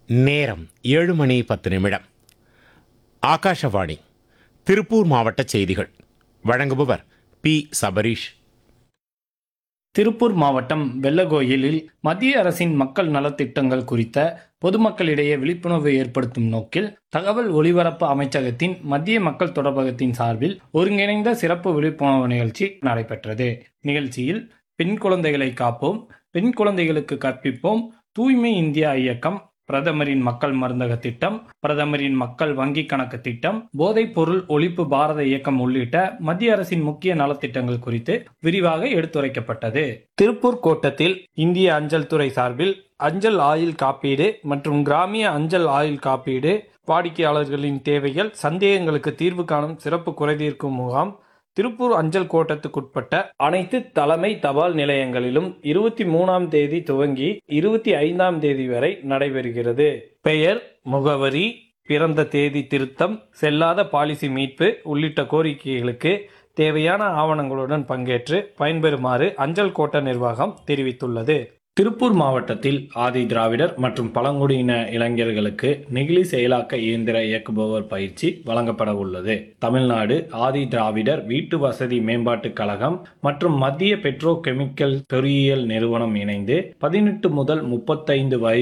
நேரம் ஏழு மணி பத்து நிமிடம் ஆகாஷவாணி திருப்பூர் மாவட்ட செய்திகள் வழங்குபவர் பி சபரீஷ் திருப்பூர் மாவட்டம் வெள்ளகோயிலில் மத்திய அரசின் மக்கள் நலத்திட்டங்கள் குறித்த பொதுமக்களிடையே விழிப்புணர்வு ஏற்படுத்தும் நோக்கில் தகவல் ஒலிபரப்பு அமைச்சகத்தின் மத்திய மக்கள் தொடர்பகத்தின் சார்பில் ஒருங்கிணைந்த சிறப்பு விழிப்புணர்வு நிகழ்ச்சி நடைபெற்றது நிகழ்ச்சியில் பெண் குழந்தைகளை காப்போம் பெண் குழந்தைகளுக்கு கற்பிப்போம் தூய்மை இந்தியா இயக்கம் பிரதமரின் மக்கள் மருந்தக திட்டம் பிரதமரின் மக்கள் வங்கி கணக்கு திட்டம் போதைப் பொருள் ஒழிப்பு பாரத இயக்கம் உள்ளிட்ட மத்திய அரசின் முக்கிய நலத்திட்டங்கள் குறித்து விரிவாக எடுத்துரைக்கப்பட்டது திருப்பூர் கோட்டத்தில் இந்திய அஞ்சல் துறை சார்பில் அஞ்சல் ஆயுள் காப்பீடு மற்றும் கிராமிய அஞ்சல் ஆயுள் காப்பீடு வாடிக்கையாளர்களின் தேவைகள் சந்தேகங்களுக்கு தீர்வு காணும் சிறப்பு குறைதீர்க்கும் முகாம் திருப்பூர் அஞ்சல் கோட்டத்துக்குட்பட்ட அனைத்து தலைமை தபால் நிலையங்களிலும் இருபத்தி மூணாம் தேதி துவங்கி இருபத்தி ஐந்தாம் தேதி வரை நடைபெறுகிறது பெயர் முகவரி பிறந்த தேதி திருத்தம் செல்லாத பாலிசி மீட்பு உள்ளிட்ட கோரிக்கைகளுக்கு தேவையான ஆவணங்களுடன் பங்கேற்று பயன்பெறுமாறு அஞ்சல் கோட்ட நிர்வாகம் தெரிவித்துள்ளது திருப்பூர் மாவட்டத்தில் ஆதி திராவிடர் மற்றும் பழங்குடியின இளைஞர்களுக்கு நெகிழி செயலாக்க இயந்திர இயக்குபவர் பயிற்சி வழங்கப்பட உள்ளது தமிழ்நாடு ஆதி திராவிடர் வீட்டு வசதி மேம்பாட்டுக் கழகம் மற்றும் மத்திய பெட்ரோ கெமிக்கல் பொறியியல் நிறுவனம் இணைந்து பதினெட்டு முதல் முப்பத்தைந்து வயது